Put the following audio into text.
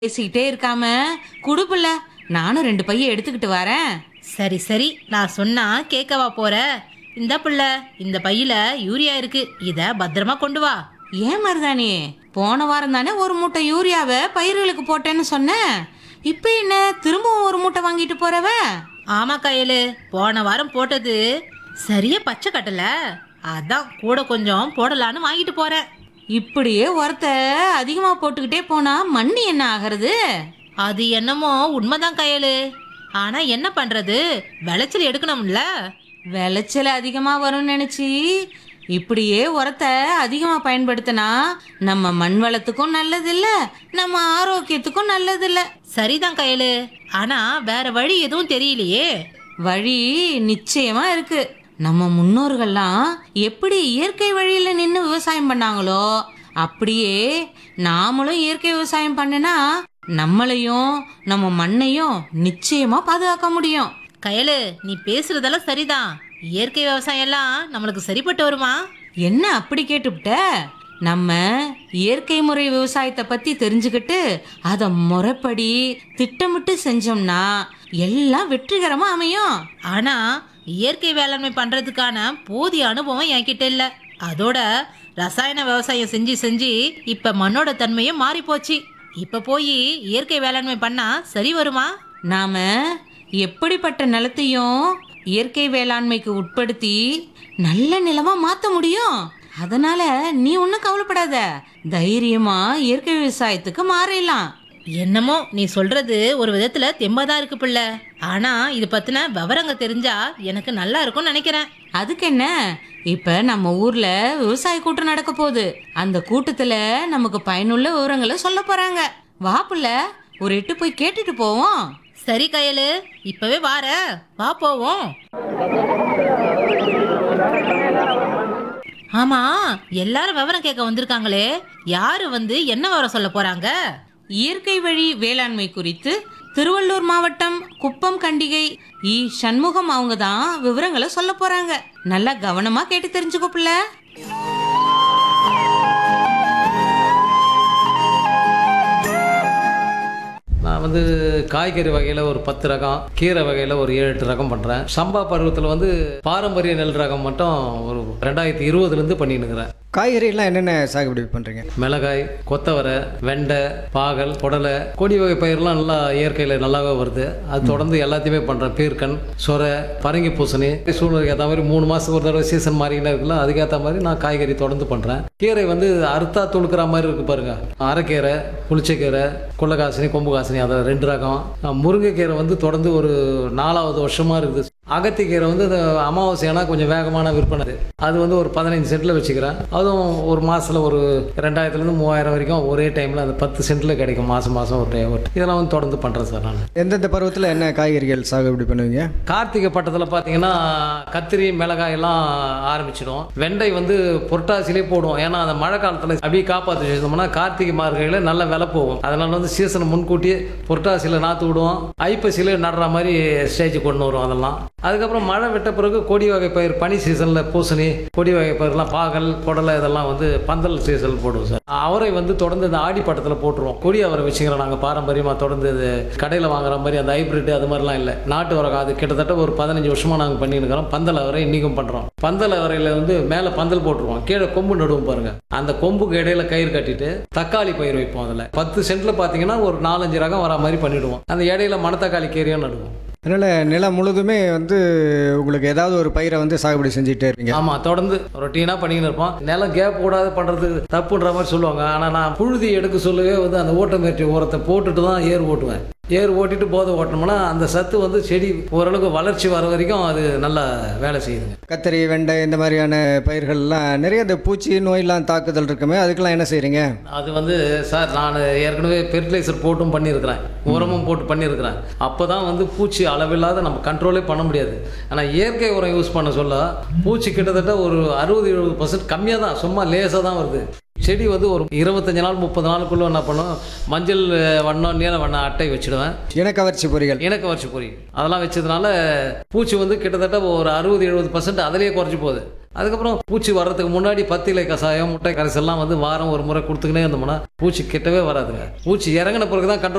பேசிக்கிட்டே இருக்காம குடுப்புல நானும் ரெண்டு பைய எடுத்துக்கிட்டு வரேன் சரி சரி நான் சொன்னா கேட்கவா போற இந்த புள்ள இந்த பையில யூரியா இருக்கு இத பத்திரமா கொண்டு வா ஏன் மருதாணி போன வாரம் தானே ஒரு மூட்டை யூரியாவை பயிர்களுக்கு போட்டேன்னு சொன்னேன் இப்போ என்ன திரும்பவும் ஒரு மூட்டை வாங்கிட்டு போறவ ஆமா கையலு போன வாரம் போட்டது சரியா பச்சை கட்டல அதான் கூட கொஞ்சம் போடலான்னு வாங்கிட்டு போறேன் இப்படியே உரத்த அதிகமா போட்டுக்கிட்டே போனா மண் என்ன ஆகிறது அது என்னமோ உண்மைதான் கையலு ஆனா என்ன பண்றது விளைச்சல் எடுக்கணும்ல விளைச்சல் அதிகமா வரும்னு நினைச்சி இப்படியே உரத்த அதிகமா பயன்படுத்தினா நம்ம மண் வளத்துக்கும் நல்லதில்ல நம்ம ஆரோக்கியத்துக்கும் நல்லதில்ல சரிதான் கையலு ஆனா வேற வழி எதுவும் தெரியலையே வழி நிச்சயமா இருக்கு நம்ம முன்னோர்கள்லாம் எப்படி இயற்கை வழியில நின்று விவசாயம் பண்ணாங்களோ அப்படியே நாமளும் இயற்கை விவசாயம் பண்ணுனா நம்மளையும் நம்ம மண்ணையும் நிச்சயமா பாதுகாக்க முடியும் கயலு நீ பேசுறதெல்லாம் சரிதான் இயற்கை விவசாயம் எல்லாம் நம்மளுக்கு சரிப்பட்டு வருமா என்ன அப்படி கேட்டுவிட்ட நம்ம இயற்கை முறை விவசாயத்தை பத்தி தெரிஞ்சுக்கிட்டு அதை முறைப்படி திட்டமிட்டு செஞ்சோம்னா எல்லாம் வெற்றிகரமா அமையும் ஆனா இயற்கை வேளாண்மை பண்றதுக்கான போதிய அனுபவம் என்கிட்ட இல்ல அதோட ரசாயன விவசாயம் செஞ்சு செஞ்சு இப்ப மண்ணோட தன்மையும் மாறி போச்சு இப்ப போய் இயற்கை வேளாண்மை பண்ணா சரி வருமா நாம எப்படிப்பட்ட நிலத்தையும் இயற்கை வேளாண்மைக்கு உட்படுத்தி நல்ல நிலமா மாத்த முடியும் அதனால நீ ஒன்றும் கவலைப்படாத தைரியமா இயற்கை விவசாயத்துக்கு மாறிடலாம் என்னமோ நீ சொல்றது ஒரு விதத்துல தெம்பாதான் இருக்கு பிள்ளை ஆனா இது பத்தின விவரங்க தெரிஞ்சா எனக்கு நல்லா இருக்கும்னு நினைக்கிறேன் அதுக்கு என்ன இப்ப நம்ம ஊர்ல விவசாய கூட்டம் நடக்க போகுது அந்த கூட்டத்துல நமக்கு பயனுள்ள விவரங்களை சொல்ல போறாங்க வா புள்ள ஒரு எட்டு போய் கேட்டுட்டு போவோம் சரி கயலு இப்பவே வார வா போவோம் ஆமா எல்லாரும் விவரம் கேட்க வந்திருக்காங்களே யாரு வந்து என்ன விவரம் சொல்ல போறாங்க இயற்கை வழி வேளாண்மை குறித்து திருவள்ளூர் மாவட்டம் குப்பம் கண்டிகை இ சண்முகம் அவங்க தான் விவரங்களை சொல்ல போறாங்க நல்லா கவனமா கேட்டு தெரிஞ்சுக்கோ புள்ள நான் வந்து காய்கறி வகையில் ஒரு பத்து ரகம் கீரை வகையில் ஒரு ஏழு எட்டு ரகம் பண்ணுறேன் சம்பா பருவத்தில் வந்து பாரம்பரிய நெல் ரகம் மட்டும் ஒரு ரெண்டாயிரத்தி இருபதுலேருந்து பண்ணின்னு இருக்கிறேன் காய்கறிலாம் என்னென்ன சாகுபடி பண்ணுறீங்க மிளகாய் கொத்தவரை வெண்டை பாகல் புடலை கொடி வகை பயிரெலாம் நல்லா இயற்கையில் நல்லாவே வருது அது தொடர்ந்து எல்லாத்தையுமே பண்ணுறேன் பீர்க்கன் சொரை பரங்கி பூசணி சூழ்நிலைக்கு ஏற்ற மாதிரி மூணு மாதத்துக்கு ஒரு தடவை சீசன் மாறிக்கிட்டே இருக்குல்ல அதுக்கேற்ற மாதிரி நான் காய்கறி தொடர்ந்து பண்ணுறேன் கீரை வந்து அறுத்தா துளுக்கிற மாதிரி இருக்கு பாருங்க அரைக்கீரை புளிச்சக்கீரை குள்ளக்காசினி கொம்பு காசினி அதை ரெண்டு ரகம் முருங்கைக்கீரை வந்து தொடர்ந்து ஒரு நாலாவது வருஷமாக இருக்குது அகத்திக்கீரை வந்து இந்த அமாவாசையானா கொஞ்சம் வேகமான விற்பனை அது. அது வந்து ஒரு பதினஞ்சு சென்ட்டில் வச்சுக்கிறேன் அதுவும் ஒரு மாதத்தில் ஒரு ரெண்டாயிரத்துலேருந்து மூவாயிரம் வரைக்கும் ஒரே டைமில் அந்த பத்து சென்ட்டில் கிடைக்கும் மாதம் மாதம் ஒரு டைம் இதெல்லாம் வந்து தொடர்ந்து பண்ணுறேன் சார் நான் எந்தெந்த பருவத்தில் என்ன காய்கறிகள் சாகுபடி பண்ணுவீங்க கார்த்திகை பட்டத்தில் பார்த்தீங்கன்னா கத்திரி மிளகாய் எல்லாம் ஆரம்பிச்சிடும் வெண்டை வந்து புரட்டாசிலே போடுவோம் ஏன்னா அந்த மழை காலத்தில் அப்படியே காப்பாற்றி வச்சிருந்தோம்னா கார்த்திகை மார்கழியில் நல்ல விலை போகும் அதனால வந்து சீசனை முன்கூட்டியே புரட்டாசியில் நாற்று விடுவோம் ஐப்பசியில் நடுற மாதிரி ஸ்டேஜ் கொண்டு வரும் அதெல்லாம் அதுக்கப்புறம் மழை விட்ட பிறகு கொடி வகை பயிர் பனி சீசனில் பூசணி கொடி வகை பயிர்லாம் பாகல் புடலை இதெல்லாம் வந்து பந்தல் சீசன் போடுவோம் சார் அவரை வந்து தொடர்ந்து இந்த ஆடி பட்டத்தில் போட்டுருவோம் கொடி அவரை வச்சுக்கிறோம் நாங்கள் பாரம்பரியமாக தொடர்ந்து இது கடையில் வாங்குற மாதிரி அந்த ஹைப்ரிட் அது மாதிரிலாம் இல்லை நாட்டு உரகம் அது கிட்டத்தட்ட ஒரு பதினஞ்சு வருஷமாக நாங்கள் பண்ணிட்டு இருக்கிறோம் பந்தல் அவரை இன்றைக்கும் பண்ணுறோம் பந்தல் அவரையில் வந்து மேலே பந்தல் போட்டுருவோம் கீழே கொம்பு நடுவோம் பாருங்க அந்த கொம்புக்கு இடையில கயிறு கட்டிட்டு தக்காளி பயிர் வைப்போம் அதில் பத்து சென்ட்ல பார்த்தீங்கன்னா ஒரு நாலஞ்சு ரகம் வர மாதிரி பண்ணிடுவோம் அந்த இடையில மணத்தக்காளி கீரையும் நடுவோம் அதனால் நிலம் முழுதுமே வந்து உங்களுக்கு ஏதாவது ஒரு பயிரை வந்து சாகுபடி செஞ்சுட்டே இருப்பீங்க ஆமா தொடர்ந்து ரொட்டீனா பண்ணிக்கிட்டு இருப்போம் நிலம் கேப் கூடாது பண்றது தப்புன்ற மாதிரி சொல்லுவாங்க ஆனா நான் புழுதி எடுக்க சொல்லவே வந்து அந்த ஓட்டமேற்றி உரத்தை போட்டுட்டு தான் ஏர் ஓட்டுவேன் ஏர் ஓட்டிட்டு போதை ஓட்டணும்னா அந்த சத்து வந்து செடி ஓரளவுக்கு வளர்ச்சி வர வரைக்கும் அது நல்லா வேலை செய்யுதுங்க கத்திரி வெண்டை இந்த மாதிரியான பயிர்கள்லாம் நிறைய இந்த பூச்சி நோயெல்லாம் தாக்குதல் இருக்குமே அதுக்கெல்லாம் என்ன செய்கிறீங்க அது வந்து சார் நான் ஏற்கனவே ஃபெர்டிலைசர் போட்டும் பண்ணியிருக்கிறேன் உரமும் போட்டு பண்ணியிருக்கிறேன் அப்போ தான் வந்து பூச்சி அளவில்லாத நம்ம கண்ட்ரோலே பண்ண முடியாது ஆனால் இயற்கை உரம் யூஸ் பண்ண சொல்ல பூச்சி கிட்டத்தட்ட ஒரு அறுபது எழுபது பர்சன்ட் கம்மியாக தான் சும்மா லேசாக தான் வருது செடி வந்து ஒரு இருபத்தஞ்சு நாள் முப்பது நாளுக்குள்ளே என்ன பண்ணும் மஞ்சள் வண்ணம் நீல வண்ண அட்டை வச்சுடுவேன் இனக்கவர்ச்சி பொறிகள் இணக்க வரிச்சு பொறி அதெல்லாம் வச்சதுனால பூச்சி வந்து கிட்டத்தட்ட ஒரு அறுபது எழுபது பர்சன்ட் அதிலேயே குறைஞ்சி போகுது அதுக்கப்புறம் பூச்சி வர்றதுக்கு முன்னாடி பத்து இலை கசாயம் முட்டை கரைசல்லாம் வந்து வாரம் ஒரு முறை கொடுத்துக்கினே இருந்தோம்னா பூச்சி கிட்டவே வராதுங்க பூச்சி இறங்கின பிறகு தான் கண்ட்ரோல்